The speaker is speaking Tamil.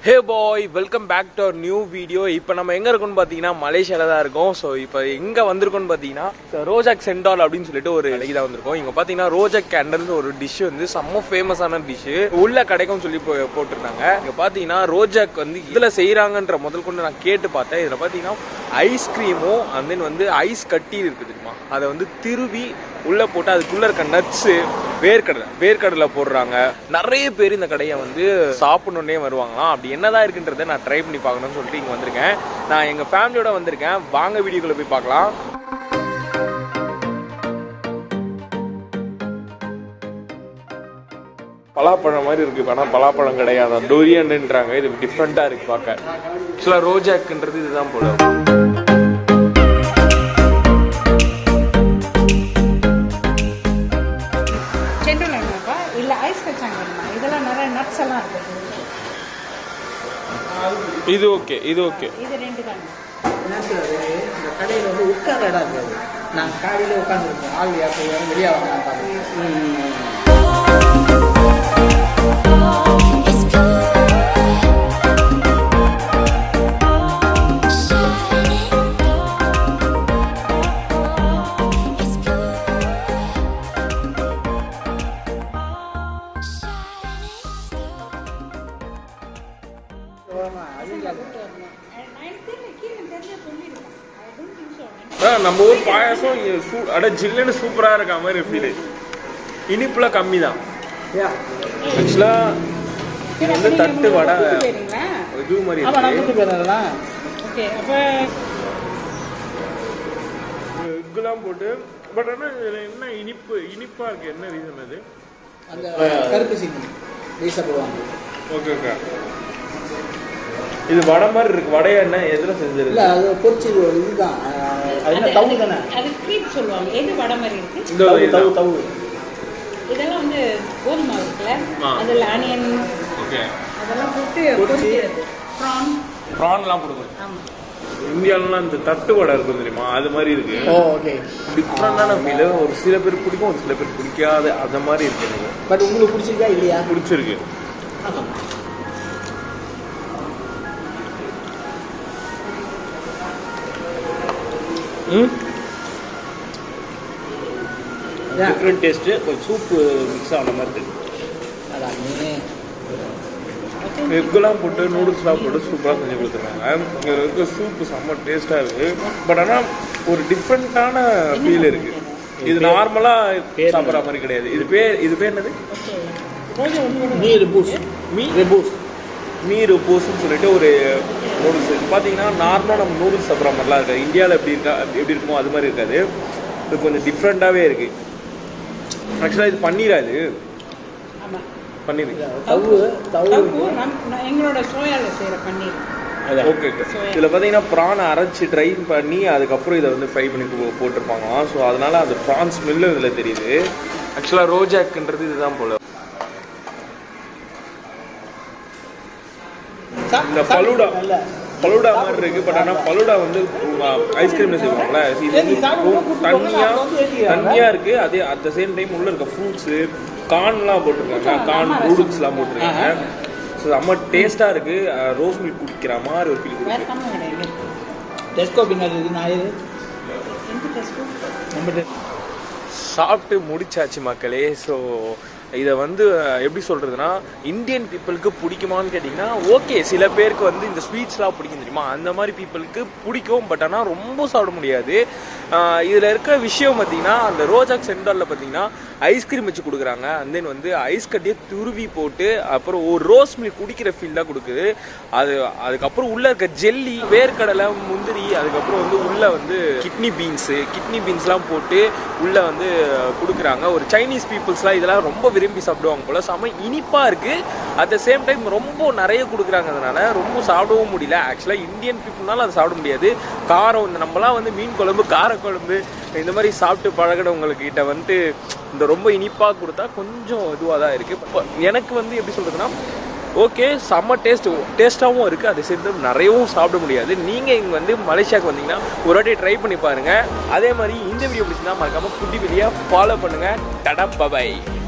ஹே பாய் welcome back to our new video இப்போ நம்ம எங்கே இருக்கோம்னு பார்த்தீங்கன்னா மலேசியாவில் தான் இருக்கோம் ஸோ இப்போ எங்கே வந்திருக்கோம்னு பார்த்தீங்கன்னா ரோஜாக் சென்டால் அப்படின்னு சொல்லிட்டு ஒரு கடைக்கு தான் வந்திருக்கோம் இங்கே பார்த்தீங்கன்னா ரோஜாக் கேண்டல்னு ஒரு டிஷ் வந்து செம்ம ஃபேமஸான டிஷ்ஷு உள்ள கிடைக்கும் சொல்லி போ- போட்டிருந்தாங்க இங்கே பார்த்தீங்கன்னா ரோஜாக் வந்து இதில் செய்கிறாங்கன்ற முதல் கொண்டு நான் கேட்டு பார்த்தேன் இதில் பார்த்தீங்கன்னா ஐஸ்கிரீமும் அண்ட் தென் வந்து ஐஸ் கட்டி இருக்குது தெரியுமா அதை வந்து திருவி உள்ளே போட்டு அதுக்குள்ளே இருக்க நட்ஸு வேர்க்கடலை வேர்க்கடலை போடுறாங்க நிறைய பேர் இந்த கடையை வந்து சாப்பிடணுன்னே வருவாங்களாம் அப்படி என்னதான் இருக்குன்றதை நான் ட்ரை பண்ணி பார்க்கணும்னு சொல்லிட்டு இங்கே வந்திருக்கேன் நான் எங்கள் ஃபேமிலியோட வந்திருக்கேன் வாங்க வீடியோக்குள்ளே போய் பார்க்கலாம் பலாப்பழம் மாதிரி இருக்கு ஆனால் பலாப்பழம் கிடையாது டொரியன்ன்றாங்க இது டிஃப்ரெண்ட்டாக இருக்கு பார்க்க ஆக்சுவலாக ரோஜாக்குன்றது இதுதான் போல செண்டுல வேணுமாப்பா இல்லை ஐஸ் கச்சாங்க வேணுமா இதெல்லாம் நிறைய நட்ஸ் எல்லாம் இருக்குது இது ஓகே இது ஓகே இது ரெண்டு தாங்க என்ன சொல்றது இந்த கடையில் வந்து உட்கார இடம் இருக்காது நான் காலையில் உட்காந்துருப்போம் ஆள் யாரும் யாரும் வெளியே வாங்க It's good. Shining. It's good. நம்ம ஊர் பாயாசம் இங்க சூ- அட ஜில்லுன்னு சூப்பராக இருக்க மாதிரி ஃபீல் இனிப்புல கம்மி தான் ஆக்சுவலாக இது வந்து தட்டு வடை போயிருங்களா இது மாதிரி ஆமாம் நான் இருக்கு கூட்டு போயிருந்தேன் ஓகே அப்போ எக்குலாம் போட்டு பட் ஆனால் இதில் என்ன இனிப்பு இனிப்பாக இருக்கு என்ன ரீசன் அது அந்த கருப்பு சீனி வீசா போடுவாங்க ஓகே ஓகே இது வடை மாதிரி இருக்கு வடையா என்ன எதில் இல்லை செஞ்சிருக்கு அது பொரிச்சு இதுதான் அஹ், அது என்ன தவு தானே அது க்ரீப் சொல்லுவாங்க எது வடை மாதிரி இருக்கு இந்த தவு தவு இதுதான். தவு இதெல்லாம் வந்து கோதுமை இருக்குல்ல ஆ. அதில் ஆனியன் ஓகே அதெல்லாம் போட்டு பொரிச்சு. பொரிக்கிறது ப்ரான் ப்ரான்லாம் கொடுக்கும் ஆமாம் இந்தியாவிலாம் இந்த தட்டு வடை இருக்கும் தெரியுமா அது மாதிரி இருக்கு ஓ ஓகே டிஃப்ரெண்டான ஃபீல் ஒரு சில பேர் பிடிக்கும் ஒரு சில பேர் பிடிக்காது அந்த மாதிரி இருக்கு எனக்கு பட் உங்களுக்கு பிடிச்சிருக்கா இல்லையா பிடிச்சிருக்கு ம் டிஃப்ரெண்ட் டேஸ்ட்டு கொஞ்சம் சூப்பு மிக்ஸ் ஆன மாதிரி இருக்கு அதான் நீ எக்கெல்லாம் போட்டு நூடுல்ஸ்லாம் போட்டு சூப்பராக செஞ்சு கொடுத்துருக்காங்க இங்கே இருக்க சூப்பு செம்ம டேஸ்ட்டாக இருக்கு பட் ஆனால் ஒரு டிஃப்ரெண்ட்டான ஃபீல் இருக்கு இது நார்மலாக சாப்பிட்ற மாதிரி கிடையாது இது பேர் இது பேர் என்னது மீ ரிபூஸ் மீ ரிபூஸ் மீர் உப்போஸ்ன்னு சொல்லிட்டு ஒரு நூடுல்ஸ் இது பார்த்தீங்கன்னா நார்மலாக நம்ம நூடுல்ஸ் சாப்பிட்ற மாதிரிலாம் இருக்காது இந்தியாவில் எப்படி இருக்கா எப்படி இருக்குமோ அது மாதிரி இருக்காது இது கொஞ்சம் டிஃப்ரெண்ட்டாகவே இருக்கு ஆக்சுவலாக இது பன்னீரா இது ஆமாம் பன்னீர் தவு தவு தப்பு நம் நான் எங்களோட சோயாவில் செய்கிற பன்னீர் ஓகே ஓகே இதில் பார்த்தீங்கன்னா ப்ரானை அரைச்சி ட்ரை பண்ணி அதுக்கப்புறம் இதை வந்து ஃப்ரை பண்ணி போ- போட்டிருப்பாங்களாம் ஸோ அதனால அந்த ப்ரான் ஸ்மெல்லும் இதில் தெரியுது ஆக்சுவலாக ரோஜாக்குன்றது இதுதான் போல இந்த ஃபலூடா இல்ல ஃபலூடா மாதிரி இருக்கு பட் ஆனால் ஃபலூடா வந்து ஐஸ்கிரீம்ல செய்வாங்கல்ல இது வந்து ரொம்ப தண்ணியா தண்ணியா இருக்கு அதே அட் த சேம் டைம் உள்ள இருக்க ஃப்ரூட்ஸு கார்ன்லாம் போட்டிருக்காங்க கார்ன் நூடுல்ஸ்லாம் போட்டிருக்காங்க ஸோ செம்ம டேஸ்டா இருக்கு ரோஸ் மில்க் குடிக்கிற மாதிரி ஒரு ஃபீல் வேறு கொடுக்கு கம்மி கிடையாது டெஸ்கோ பின்னாடி இது நான் இது எந்த டெஸ்ட்டும் நம்ம சாப்பிட்டு முடிச்சாச்சு மக்களே ஸோ இதை வந்து அஹ், எப்படி சொல்றதுன்னா இந்தியன் பீப்புளுக்கு பிடிக்குமான்னு கேட்டிங்கன்னா ஓகே சில பேருக்கு வந்து இந்த ஸ்வீட்ஸ்லாம் பிடிக்கும் தெரியுமா அந்த மாதிரி பீப்புளுக்கு பிடிக்கும் பட் ஆனால் ரொம்ப சாப்பிட முடியாது இதில் இருக்க விஷயம் பார்த்தீங்கன்னா அந்த ரோஜாக் சென்டாலில் பார்த்தீங்கன்னா ஐஸ்கிரீம் வச்சு கொடுக்குறாங்க அண்ட் தென் வந்து ஐஸ் கட்டியை துருவி போட்டு அப்புறம் ஒரு ரோஸ் மில்க் குடிக்கிற ஃபீல் தான் கொடுக்குது அது அதுக்கப்புறம் உள்ள இருக்க ஜெல்லி வேர்க்கடலை முந்திரி அதுக்கப்புறம் வந்து உள்ள வந்து கிட்னி பீன்ஸு கிட்னி பீன்ஸ்லாம் போட்டு உள்ள வந்து கொடுக்குறாங்க ஒரு சைனீஸ் பீப்புள்ஸ்லாம் இதெல்லாம் ரொம்ப விரும்பி சாப்பிடுவாங்க போல செம இனிப்பாக இருக்கு அட் த சேம் டைம் ரொம்ப நிறைய கொடுக்குறாங்க அதனால ரொம்ப சாப்பிடவும் முடியல ஆக்சுவலாக இந்தியன் பீப்புள்னால அதை சாப்பிட முடியாது காரம் இந்த நம்மலாம் வந்து மீன் குழம்பு காரக்குழம்பு இந்த மாதிரி சாப்பிட்டு பழகினவங்களுக்கு கிட்ட வந்துட்டு இந்த ரொம்ப இனிப்பாக கொடுத்தா கொஞ்சம் இதுவாக தான் இருக்குது எனக்கு வந்து எப்படி சொல்கிறதுனா ஓகே செம்ம டேஸ்ட் டேஸ்ட்டாகவும் இருக்குது அதை சேர்த்து நிறையவும் சாப்பிட முடியாது நீங்கள் இங்கே வந்து மலேசியாவுக்கு வந்தீங்கன்னா ஒரு வாட்டி ட்ரை பண்ணி பாருங்கள் அதே மாதிரி இந்த வீடியோ பிடிச்சிருந்தா மறக்காமல் குட்டி வீடியோ ஃபாலோ பண்ணுங்கள் டடா பபாய்